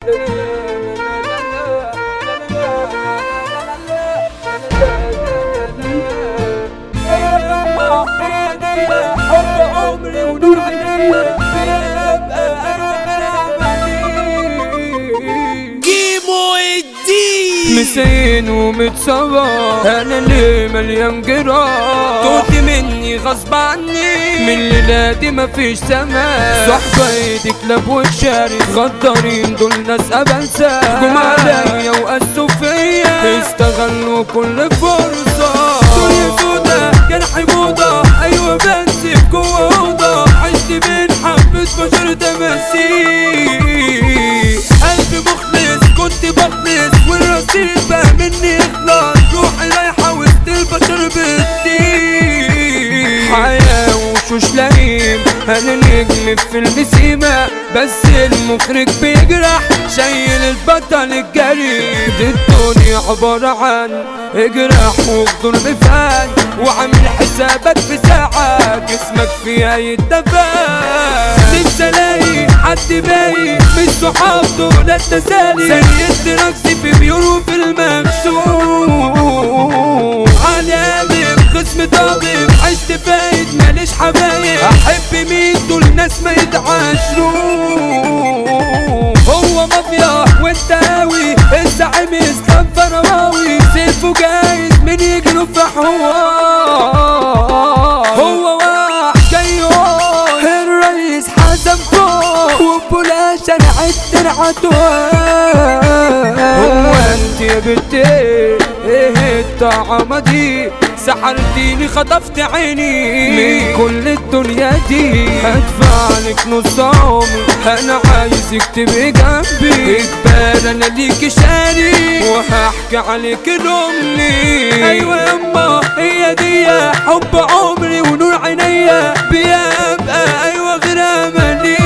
حب عمري ونور عيني بيبقى جيمو الدين مسين ومتصبر انا اللي مليان جراح توت مني غصب عني من ليلادي مفيش سماء صحبة ايدي كلاب والشاري غدارين دول ناس ابنسى جم عليا وقسوا فيا استغلوا كل فرصة دنيا سودا جرحي موضة ايوه بنسي جوا اوضة عشت بين حبة بشر تماثيل قلبي مخلص كنت بخلص والرصيد بقى مني اخلاص روحي رايحة وسط البشر بتطير حياة وشوش لئيم انا نجم في المسيمة بس المخرج بيجرح شايل البطل الجريء دي الدنيا عبارة عن اجرح وغدر بفان وعامل حسابك في ساعة جسمك فيها يتدفن نفسي الاقي حد باقي مش صحاب دول التسالي زي الدراكسي في بيور وفي المكسور على قلب خصم طبيب عشت فايد ماليش حبايب احب مين دول ناس ما يتعاشروش هو مافيا وانت قوي الزعيم اسلام فرماوي سيفه جايز من يجروا في حوار هو واحد جاي يقول الرئيس حسن فوق وبلاش انا عدت العدوان هو انت يا بنتي ايه الطعمة دي سحرتيني خطفت عيني من كل الدنيا دي هدفع لك نص عمري انا عايزك تبقي جنبي اجبار انا ليكي شاري وهحكي عليك لامي ايوه يما هي دي حب عمري ونور عينيا بيبقى ايوه غير املي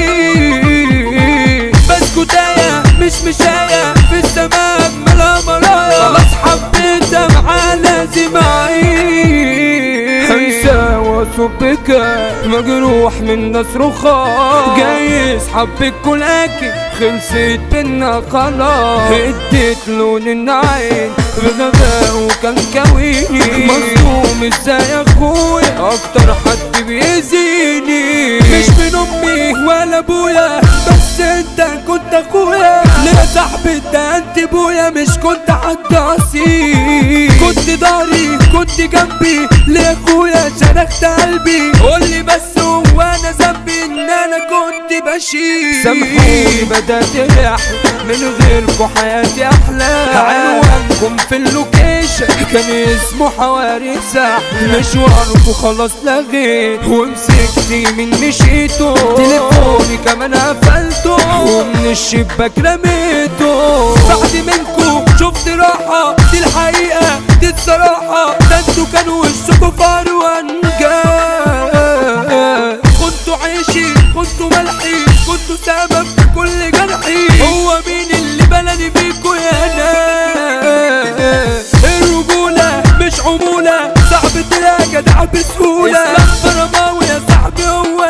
بسكوتاية مش مشاية في السماء ملا مرايا خلاص حبيتها معاه لازم اعيش انسى وصبك مجروح من ناس رخاء جايز حبك كل اكل خلصت بينا خلاص اديت لون العين بغباء وكان كويني مظلوم ازاي يا اخويا اكتر حد بيأذيني مش من امي ولا ابويا بس انت كنت اخويا ليه صاحبي ده انت ابويا مش كنت حد اصيل كنت داري كنت جنبي ليه اخويا شرخت قلبي قولي بس هو انا ذنبي ان انا كنت بشيل سامحوني بدات احلى من غيركم حياتي احلى عنوانكم في اللوكيشن كان اسمه حواري سحلة مشواركم خلاص لغيت ومسكتي من مشيته تليفوني كمان قفلته ومن الشباك رميته بعد منكم شفت راحة دي الحقيقة دي الصراحة ده انتوا كانوا وشكوا فار وانجاز كنتوا عيشي كنتوا ملحي كنتوا سبب في كل جرحي هو مين اللي بلني بيكوا يا ناس الرجولة مش عمولة صعب تلاقي جدع بسهولة اسلام فرماوي يا صاحبي هو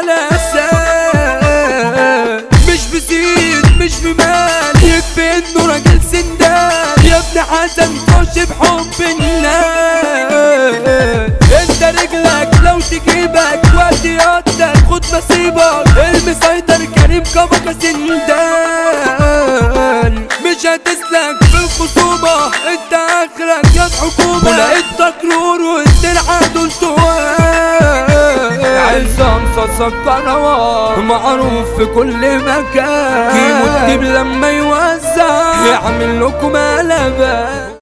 الاساس مش بزيد مش بمال يكفي انه راجل سندال يا ابن حسن خش بحب الناس انت رجلك لو تجيبك ودي قدك خد نصيبك المسيطر كريم كبكة سندان مش هتسلك في الخصومة انت اخرك يا حكومة ولقيت تكرور والدرع دول عزام صاصة قنوات معروف في كل مكان كيمو الدب لما يوزع يعمل لكم قلبان